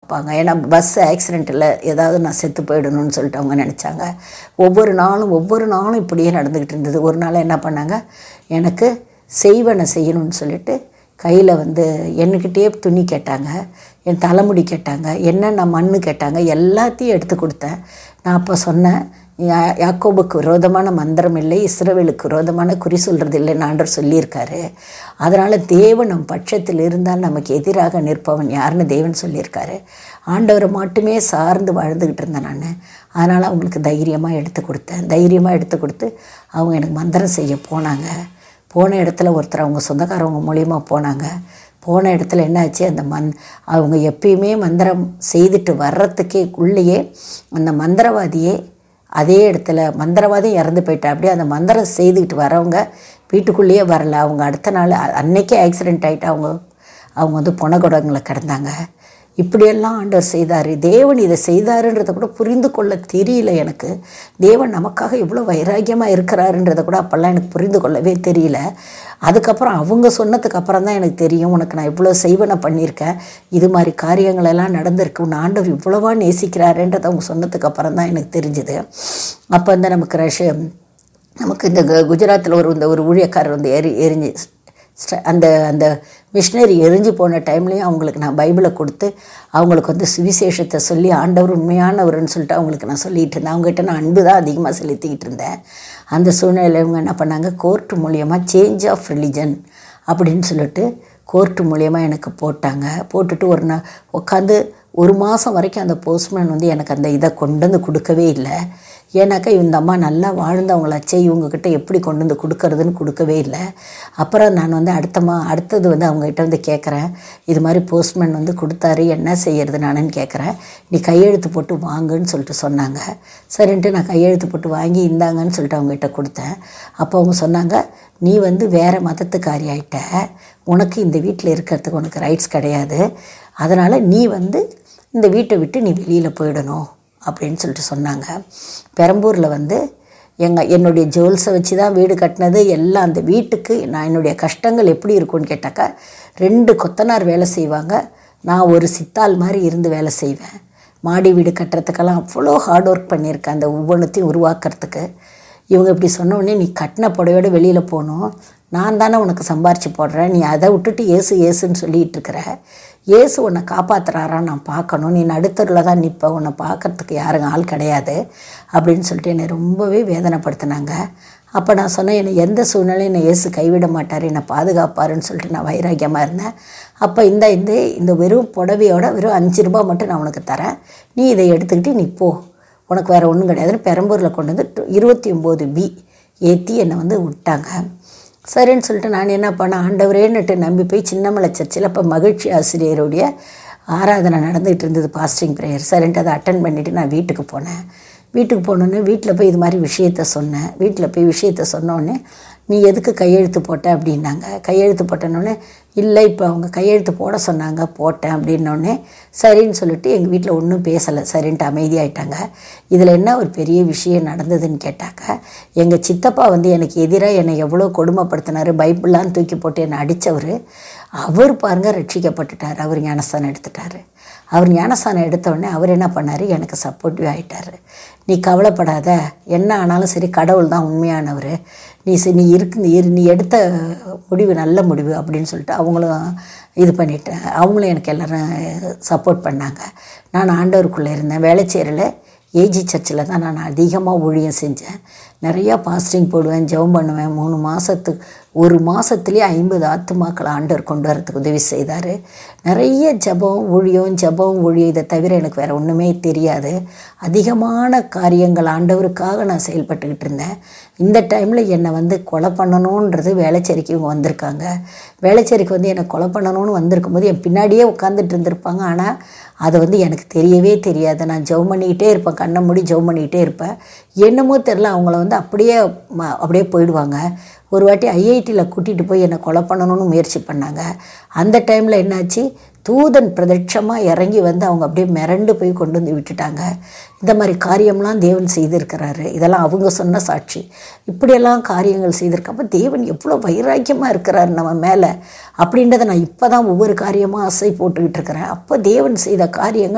பார்ப்பாங்க ஏன்னா பஸ் ஆக்சிடெண்ட்டில் ஏதாவது நான் செத்து போயிடணும்னு சொல்லிட்டு அவங்க நினச்சாங்க ஒவ்வொரு நாளும் ஒவ்வொரு நாளும் இப்படியே நடந்துக்கிட்டு இருந்தது ஒரு நாள் என்ன பண்ணாங்க எனக்கு செய்வனை செய்யணும்னு சொல்லிட்டு கையில் வந்து என்கிட்டயே துணி கேட்டாங்க என் தலைமுடி கேட்டாங்க என்னென்ன மண் கேட்டாங்க எல்லாத்தையும் எடுத்து கொடுத்தேன் நான் அப்போ சொன்னேன் யா- யாக்கோபுக்கு விரோதமான மந்திரம் இல்லை இஸ்ரவேலுக்கு விரோதமான குறி சொல்கிறது இல்லைன்னு ஆண்டவர் சொல்லியிருக்காரு அதனால் தேவன் நம் பட்சத்தில் இருந்தால் நமக்கு எதிராக நிற்பவன் யாருன்னு தேவன் சொல்லியிருக்காரு ஆண்டவரை மட்டுமே சார்ந்து வாழ்ந்துக்கிட்டு இருந்தேன் நான் அதனால் அவங்களுக்கு தைரியமாக எடுத்து கொடுத்தேன் தைரியமாக எடுத்து கொடுத்து அவங்க எனக்கு மந்திரம் செய்ய போனாங்க போன இடத்துல ஒருத்தர் அவங்க சொந்தக்காரவங்க மூலியமா போனாங்க போன இடத்துல என்னாச்சு அந்த மந் அவங்க எப்பயுமே மந்திரம் செய்துட்டு வர்றதுக்கே உள்ளேயே அந்த மந்திரவாதியே அதே இடத்துல மந்திரவாதி இறந்து போயிட்டா அப்படியே அந்த மந்திரம் செய்துக்கிட்டு வரவங்க வீட்டுக்குள்ளேயே வரல அவங்க அடுத்த நாள் அ- அன்னைக்கே ஆக்சிடெண்ட் ஆகிட்டு அவங்க அவங்க வந்து பொணகுடங்களை கிடந்தாங்க இப்படியெல்லாம் ஆண்டவர் செய்தார் தேவன் இதை செய்தாருன்றதை கூட புரிந்து கொள்ள தெரியல எனக்கு தேவன் நமக்காக இவ்வளோ வைராக்கியமாக இருக்கிறாருன்றதை கூட அப்போல்லாம் எனக்கு புரிந்து கொள்ளவே தெரியல அதுக்கப்புறம் அவங்க சொன்னதுக்கு அப்புறம் தான் எனக்கு தெரியும் உனக்கு நான் இவ்வளோ செய்வனை பண்ணியிருக்கேன் இது மாதிரி காரியங்கள் எல்லாம் நடந்திருக்கு உன் ஆண்டவர் இவ்வளவா நேசிக்கிறாருன்றதை அவங்க சொன்னதுக்கு அப்புறம் தான் எனக்கு தெரிஞ்சுது அப்போ வந்து நமக்கு ரஷ நமக்கு இந்த கு- குஜராத்தில் ஒரு இந்த ஒரு ஊழியக்காரர் வந்து எரி எரிஞ்சு ஸ்ட- அந்த அந்த மிஷினரி எரிஞ்சு போன டைம்லேயும் அவங்களுக்கு நான் பைபிளை கொடுத்து அவங்களுக்கு வந்து சுவிசேஷத்தை சொல்லி ஆண்டவர் உண்மையானவர்னு சொல்லிட்டு அவங்களுக்கு நான் சொல்லிட்டு இருந்தேன் அவங்ககிட்ட நான் அன்பு தான் அதிகமாக செலுத்திக்கிட்டு இருந்தேன் அந்த சூழ்நிலையில் இவங்க என்ன பண்ணாங்க கோர்ட் மூலியமாக சேஞ்ச் ஆஃப் ரிலிஜன் அப்படின்னு சொல்லிட்டு கோர்ட்டு மூலியமாக எனக்கு போட்டாங்க போட்டுட்டு ஒரு நாள் உட்காந்து ஒரு மாதம் வரைக்கும் அந்த போஸ்ட்மேன் வந்து எனக்கு அந்த இதை கொண்டு வந்து கொடுக்கவே இல்லை ஏன்னாக்கா இந்த அம்மா நல்லா வாழ்ந்தவங்களாச்சே இவங்கக்கிட்ட எப்படி கொண்டு வந்து கொடுக்கறதுன்னு கொடுக்கவே இல்லை அப்புறம் நான் வந்து அடுத்த மா அடுத்தது வந்து அவங்ககிட்ட வந்து கேட்குறேன் இது மாதிரி போஸ்ட்மேன் வந்து கொடுத்தாரு என்ன செய்யறது நானுன்னு கேட்குறேன் நீ கையெழுத்து போட்டு வாங்குன்னு சொல்லிட்டு சொன்னாங்க சரின்ட்டு நான் கையெழுத்து போட்டு வாங்கி இந்தாங்கன்னு சொல்லிட்டு அவங்ககிட்ட கொடுத்தேன் அப்போ அவங்க சொன்னாங்க நீ வந்து வேறு மதத்துக்காரி ஆயிட்ட உனக்கு இந்த வீட்டில் இருக்கிறதுக்கு உனக்கு ரைட்ஸ் கிடையாது அதனால் நீ வந்து இந்த வீட்டை விட்டு நீ வெளியில் போயிடணும் அப்படின்னு சொல்லிட்டு சொன்னாங்க பெரம்பூரில் வந்து எங்கள் என்னுடைய ஜுவல்ஸை வச்சு தான் வீடு கட்டினது எல்லாம் அந்த வீட்டுக்கு நான் என்னுடைய கஷ்டங்கள் எப்படி இருக்கும்னு கேட்டாக்கா ரெண்டு கொத்தனார் வேலை செய்வாங்க நான் ஒரு சித்தாள் மாதிரி இருந்து வேலை செய்வேன் மாடி வீடு கட்டுறதுக்கெல்லாம் அவ்வளோ ஹார்ட் ஒர்க் பண்ணியிருக்கேன் அந்த ஒவ்வொன்றத்தையும் உருவாக்குறதுக்கு இவங்க இப்படி சொன்ன உடனே நீ கட்டின புடவையோட வெளியில் போகணும் நான் தானே உனக்கு சம்பாரித்து போடுறேன் நீ அதை விட்டுட்டு ஏசு ஏசுன்னு சொல்லிட்டு இருக்கிற ஏசு உன்னை காப்பாத்துறாரா நான் பார்க்கணும் நீ நடுத்தரில் தான் நிற்ப உன்னை பார்க்கறதுக்கு யாரும் ஆள் கிடையாது அப்படின்னு சொல்லிட்டு என்னை ரொம்பவே வேதனைப்படுத்தினாங்க அப்போ நான் சொன்னேன் என்னை எந்த சூழ்நிலையும் என்னை இயேசு கைவிட மாட்டார் என்னை பாதுகாப்பாருன்னு சொல்லிட்டு நான் வைராக்கியமாக இருந்தேன் அப்போ இந்த இந்த இந்த வெறும் புடவையோட வெறும் அஞ்சு ரூபாய் மட்டும் நான் உனக்கு தரேன் நீ இதை எடுத்துக்கிட்டு நீ போ உனக்கு வேறு ஒன்றும் கிடையாதுன்னு பெரம்பூரில் கொண்டு வந்து டு- இருபத்தி ஒம்பது பி ஏற்றி என்னை வந்து விட்டாங்க சரின்னு சொல்லிட்டு நான் என்ன பண்ணேன் ஆண்டவரேன்னுட்டு நம்பி போய் சின்னமலை சர்ச்சில் அப்போ மகிழ்ச்சி ஆசிரியருடைய ஆராதனை நடந்துகிட்டு இருந்தது பாஸ்டிங் ப்ரேயர் சரின்ட்டு அதை அட்டன் பண்ணிவிட்டு நான் வீட்டுக்கு போனேன் வீட்டுக்கு போனோன்னே வீட்டில் போய் இது மாதிரி விஷயத்த சொன்னேன் வீட்டில் போய் விஷயத்த சொன்னோடனே நீ எதுக்கு கையெழுத்து போட்ட அப்படின்னாங்க கையெழுத்து போட்டனோடனே இல்லை இப்போ அவங்க கையெழுத்து போட சொன்னாங்க போட்டேன் அப்படின்னோடனே சரின்னு சொல்லிட்டு எங்கள் வீட்டில் ஒன்றும் பேசலை சரின்ட்டு அமைதியாயிட்டாங்க இதில் என்ன ஒரு பெரிய விஷயம் நடந்ததுன்னு கேட்டாக்க எங்கள் சித்தப்பா வந்து எனக்கு எதிராக என்னை எவ்வளோ கொடுமைப்படுத்தினாரு பைபிள்லாம் தூக்கி போட்டு என்னை அடித்தவர் அவர் பாருங்க ரட்சிக்கப்பட்டுட்டார் அவர் ஞானஸ்தானம் எடுத்துட்டாரு அவர் ஞானஸ்தானம் எடுத்த உடனே அவர் என்ன பண்ணார் எனக்கு சப்போர்ட்டிவ் ஆகிட்டார் நீ கவலைப்படாத என்ன ஆனாலும் சரி கடவுள் தான் உண்மையானவர் நீ சி- நீ இருக்கு இரு நீ எடுத்த முடிவு நல்ல முடிவு அப்படின்னு சொல்லிட்டு அவங்களும் இது பண்ணிட்டேன் அவங்களும் எனக்கு எல்லாரும் சப்போர்ட் பண்ணாங்க நான் ஆண்டவருக்குள்ளே இருந்தேன் வேலைச்சேரில் ஏஜி சர்ச்சில் தான் நான் அதிகமாக ஊழியம் செஞ்சேன் நிறையா பாஸ்டிங் போடுவேன் ஜெபம் பண்ணுவேன் மூணு மாதத்துக்கு ஒரு மாதத்துலேயே ஐம்பது ஆத்துமாக்களை ஆண்டவர் கொண்டு வரதுக்கு உதவி செய்தார் நிறைய ஜெபம் ஊழியம் ஜெபம் ஊழியம் இதை தவிர எனக்கு வேறு ஒன்றுமே தெரியாது அதிகமான காரியங்கள் ஆண்டவருக்காக நான் செயல்பட்டுக்கிட்டு இருந்தேன் இந்த டைமில் என்னை வந்து கொலை பண்ணணுன்றது வேலைச்சேரிக்கு இவங்க வந்திருக்காங்க வேலைச்சேரிக்கு வந்து என்னை கொலை பண்ணணும்னு வந்திருக்கும் போது என் பின்னாடியே உட்காந்துட்டு இருந்திருப்பாங்க ஆனால் அது வந்து எனக்கு தெரியவே தெரியாது நான் ஜெபம் பண்ணிக்கிட்டே இருப்பேன் கண்ணை மூடி ஜெபம் பண்ணிக்கிட்டே இருப்பேன் என்னமோ தெரில அவங்கள வந்து அப்படியே ம- அப்படியே போயிடுவாங்க ஒரு வாட்டி ஐஐடியில் கூட்டிகிட்டு போய் என்னை கொலை பண்ணணும்னு முயற்சி பண்ணாங்க அந்த டைமில் என்னாச்சு தூதன் பிரதட்சமாக இறங்கி வந்து அவங்க அப்படியே மிரண்டு போய் கொண்டு வந்து விட்டுட்டாங்க இந்த மாதிரி காரியம்லாம் தேவன் செய்திருக்கிறாரு இதெல்லாம் அவங்க சொன்ன சாட்சி இப்படியெல்லாம் காரியங்கள் செய்திருக்கப்ப தேவன் எவ்வளோ வைராக்கியமாக இருக்கிறார் நம்ம மேலே அப்படின்றத நான் இப்போ தான் ஒவ்வொரு காரியமாக அசை போட்டுக்கிட்டு இருக்கிறேன் அப்போ தேவன் செய்த காரியங்கள்